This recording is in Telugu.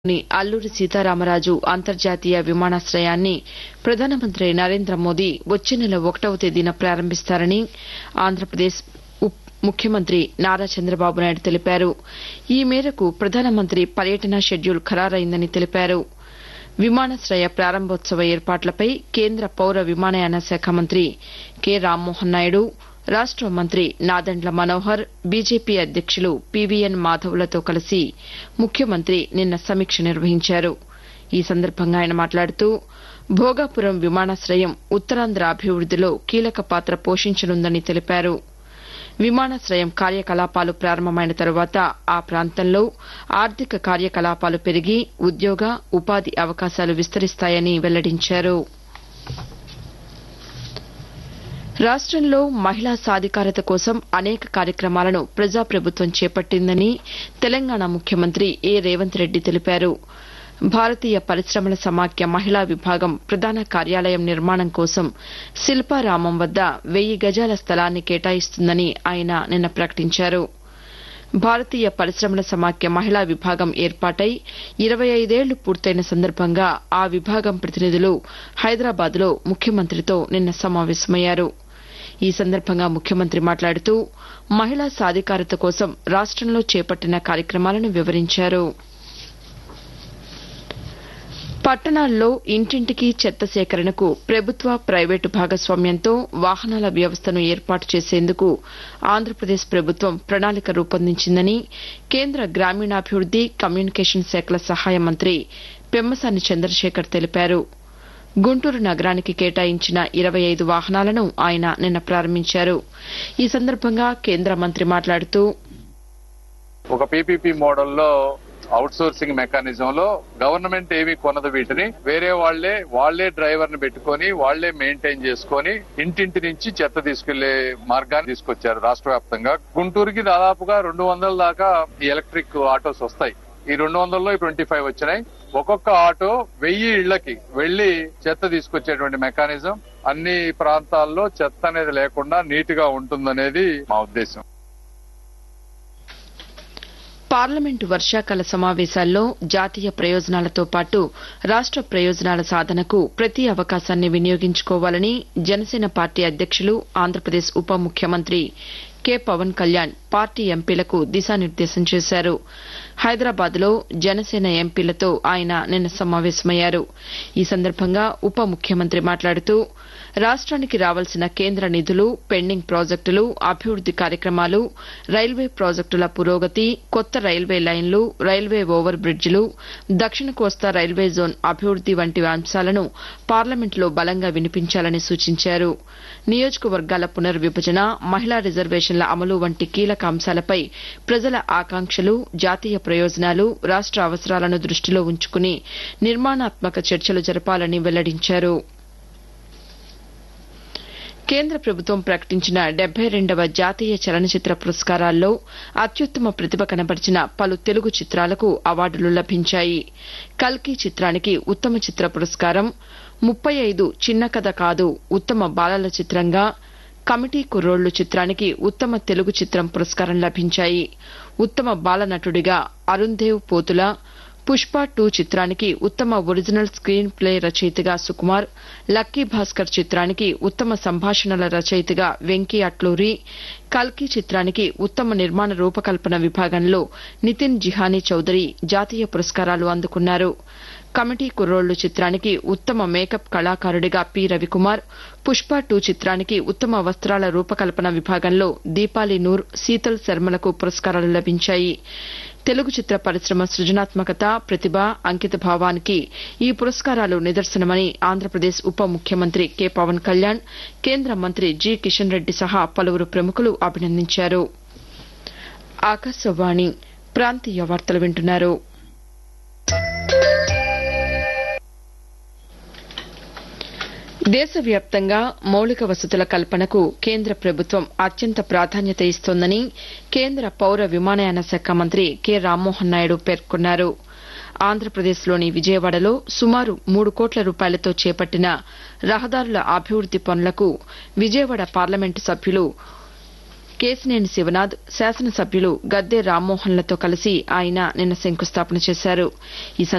ని అల్లూరి సీతారామరాజు అంతర్జాతీయ విమానాశ్రయాన్ని ప్రధానమంత్రి నరేంద్ర మోదీ వచ్చే నెల ఒకటవ తేదీన ప్రారంభిస్తారని ఆంధ్రప్రదేశ్ ఉప ముఖ్యమంత్రి నారా చంద్రబాబు నాయుడు తెలిపారు ఈ మేరకు ప్రధానమంత్రి పర్యటన షెడ్యూల్ ఖరారైందని తెలిపారు విమానాశ్రయ ప్రారంభోత్సవ ఏర్పాట్లపై కేంద్ర పౌర విమానయాన శాఖ మంత్రి కె రామ్మోహన్ నాయుడు రాష్ట మంత్రి నాదెండ్ల మనోహర్ బీజేపీ అధ్యక్షులు పీవీఎన్ మాధవ్లతో కలిసి ముఖ్యమంత్రి నిన్న సమీక్ష నిర్వహించారు ఈ సందర్భంగా ఆయన మాట్లాడుతూ భోగాపురం విమానాశ్రయం ఉత్తరాంధ్ర అభివృద్దిలో కీలక పాత్ర పోషించనుందని తెలిపారు విమానాశ్రయం కార్యకలాపాలు ప్రారంభమైన తరువాత ఆ ప్రాంతంలో ఆర్థిక కార్యకలాపాలు పెరిగి ఉద్యోగ ఉపాధి అవకాశాలు విస్తరిస్తాయని వెల్లడించారు రాష్టంలో మహిళా సాధికారత కోసం అనేక కార్యక్రమాలను ప్రజాప్రభుత్వం చేపట్టిందని తెలంగాణ ముఖ్యమంత్రి ఏ రేవంత్ రెడ్డి తెలిపారు భారతీయ పరిశ్రమల సమాఖ్య మహిళా విభాగం ప్రధాన కార్యాలయం నిర్మాణం కోసం శిల్పారామం వద్ద వెయ్యి గజాల స్థలాన్ని కేటాయిస్తుందని ఆయన నిన్న ప్రకటించారు భారతీయ పరిశ్రమల సమాఖ్య మహిళా విభాగం ఏర్పాటై ఇరవై ఐదేళ్లు పూర్తయిన సందర్భంగా ఆ విభాగం ప్రతినిధులు హైదరాబాద్లో ముఖ్యమంత్రితో నిన్న సమావేశమయ్యారు ఈ సందర్భంగా ముఖ్యమంత్రి మాట్లాడుతూ మహిళా సాధికారత కోసం రాష్టంలో చేపట్టిన కార్యక్రమాలను వివరించారు పట్టణాల్లో ఇంటింటికి చెత్త సేకరణకు ప్రభుత్వ ప్రైవేటు భాగస్వామ్యంతో వాహనాల వ్యవస్థను ఏర్పాటు చేసేందుకు ఆంధ్రప్రదేశ్ ప్రభుత్వం ప్రణాళిక రూపొందించిందని కేంద్ర గ్రామీణాభివృద్ది కమ్యూనికేషన్ శాఖల సహాయ మంత్రి పెమ్మసాని చంద్రశేఖర్ తెలిపారు గుంటూరు నగరానికి కేటాయించిన ఇరవై ఐదు వాహనాలను ఆయన నిన్న ప్రారంభించారు ఈ సందర్భంగా కేంద్ర మంత్రి మాట్లాడుతూ ఒక పీపీపీ మోడల్లో అవుట్ సోర్సింగ్ మెకానిజం లో గవర్నమెంట్ ఏమి కొనదు వీటిని వేరే వాళ్లే వాళ్లే డ్రైవర్ ని పెట్టుకొని వాళ్లే మెయింటైన్ చేసుకొని ఇంటింటి నుంచి చెత్త తీసుకెళ్లే మార్గాన్ని తీసుకొచ్చారు రాష్ట్ర వ్యాప్తంగా గుంటూరుకి దాదాపుగా రెండు వందల దాకా ఈ ఎలక్ట్రిక్ ఆటోస్ వస్తాయి ఈ రెండు వందల్లో ట్వంటీ ఫైవ్ వచ్చినాయి ఒక్కొక్క ఆటో వెయ్యి ఇళ్లకి వెళ్లి చెత్త తీసుకొచ్చేటువంటి మెకానిజం అన్ని ప్రాంతాల్లో చెత్త అనేది లేకుండా నీట్ గా ఉంటుందనేది మా ఉద్దేశం పార్లమెంటు వర్షాకాల సమావేశాల్లో జాతీయ ప్రయోజనాలతో పాటు రాష్ట ప్రయోజనాల సాధనకు ప్రతి అవకాశాన్ని వినియోగించుకోవాలని జనసేన పార్టీ అధ్యక్షులు ఆంధ్రప్రదేశ్ ఉప ముఖ్యమంత్రి కె పవన్ కళ్యాణ్ పార్టీ ఎంపీలకు దిశానిర్దేశం చేశారు హైదరాబాద్లో జనసేన ఎంపీలతో ఆయన నిన్న సమావేశమయ్యారు ఈ సందర్భంగా ఉప ముఖ్యమంత్రి మాట్లాడుతూ రాష్ట్రానికి రావాల్సిన కేంద్ర నిధులు పెండింగ్ ప్రాజెక్టులు అభివృద్ది కార్యక్రమాలు రైల్వే ప్రాజెక్టుల పురోగతి కొత్త రైల్వే లైన్లు రైల్వే ఓవర్ బ్రిడ్జిలు దక్షిణ కోస్తా రైల్వే జోన్ అభివృద్ది వంటి అంశాలను పార్లమెంట్లో బలంగా వినిపించాలని సూచించారు నియోజకవర్గాల పునర్విభజన మహిళా రిజర్వేషన్ల అమలు వంటి కీలక అంశాలపై ప్రజల ఆకాంక్షలు జాతీయ ప్రయోజనాలు రాష్ట అవసరాలను దృష్టిలో ఉంచుకుని నిర్మాణాత్మక చర్చలు జరపాలని వెల్లడించారు కేంద్ర ప్రభుత్వం ప్రకటించిన డెబ్బై రెండవ జాతీయ చలనచిత్ర పురస్కారాల్లో అత్యుత్తమ ప్రతిభ కనబరిచిన పలు తెలుగు చిత్రాలకు అవార్డులు లభించాయి కల్కి చిత్రానికి ఉత్తమ చిత్ర పురస్కారం ముప్పై ఐదు చిన్న కథ కాదు ఉత్తమ బాలల చిత్రంగా కమిటీ కుర్రోళ్లు చిత్రానికి ఉత్తమ తెలుగు చిత్రం పురస్కారం లభించాయి ఉత్తమ బాల నటుడిగా అరుణ్ దేవ్ పోతుల పుష్ప టూ చిత్రానికి ఉత్తమ ఒరిజినల్ స్క్రీన్ ప్లే రచయితగా సుకుమార్ లక్కీ భాస్కర్ చిత్రానికి ఉత్తమ సంభాషణల రచయితగా వెంకీ అట్లూరి కల్కి చిత్రానికి ఉత్తమ నిర్మాణ రూపకల్పన విభాగంలో నితిన్ జిహానీ చౌదరి జాతీయ పురస్కారాలు అందుకున్నారు కమిటీ కుర్రోళ్లు చిత్రానికి ఉత్తమ మేకప్ కళాకారుడిగా పి రవికుమార్ పుష్ప టూ చిత్రానికి ఉత్తమ వస్త్రాల రూపకల్పన విభాగంలో దీపాలి నూర్ శీతల్ శర్మలకు పురస్కారాలు లభించాయి తెలుగు చిత్ర పరిశ్రమ సృజనాత్మకత ప్రతిభ అంకిత భావానికి ఈ పురస్కారాలు నిదర్శనమని ఆంధ్రప్రదేశ్ ఉప ముఖ్యమంత్రి కె పవన్ కళ్యాణ్ కేంద్ర మంత్రి జి కిషన్ రెడ్డి సహా పలువురు ప్రముఖులు అభినందించారు ఆకాశవాణి ప్రాంతీయ వార్తలు వింటున్నారు దేశవ్యాప్తంగా మౌలిక వసతుల కల్పనకు కేంద్ర ప్రభుత్వం అత్యంత ప్రాధాన్యత ఇస్తోందని కేంద్ర పౌర విమానయాన శాఖ మంత్రి కె రామ్మోహన్ నాయుడు పేర్కొన్నారు ఆంధ్రప్రదేశ్లోని విజయవాడలో సుమారు మూడు కోట్ల రూపాయలతో చేపట్టిన రహదారుల అభివృద్ది పనులకు విజయవాడ పార్లమెంటు సభ్యులు కేశినేని శివనాథ్ శాసనసభ్యులు గద్దె రామ్మోహన్లతో కలిసి ఆయన నిన్న శంకుస్థాపన చేశారు